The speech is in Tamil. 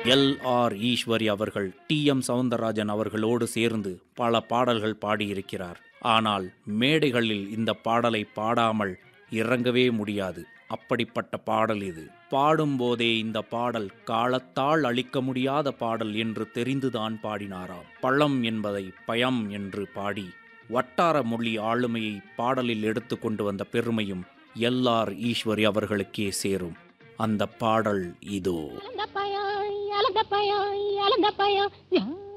எல் ஆர் ஈஸ்வரி அவர்கள் டி எம் சவுந்தரராஜன் அவர்களோடு சேர்ந்து பல பாடல்கள் பாடியிருக்கிறார் ஆனால் மேடைகளில் இந்த பாடலை பாடாமல் இறங்கவே முடியாது அப்படிப்பட்ட பாடல் இது பாடும்போதே இந்த பாடல் காலத்தால் அழிக்க முடியாத பாடல் என்று தெரிந்துதான் பாடினாராம் பழம் என்பதை பயம் என்று பாடி வட்டார மொழி ஆளுமையை பாடலில் எடுத்து கொண்டு வந்த பெருமையும் எல் ஆர் ஈஸ்வரி அவர்களுக்கே சேரும் அந்த பாடல் இதோ அலந்த பயம் அலந்த பயம் அலந்த பயம்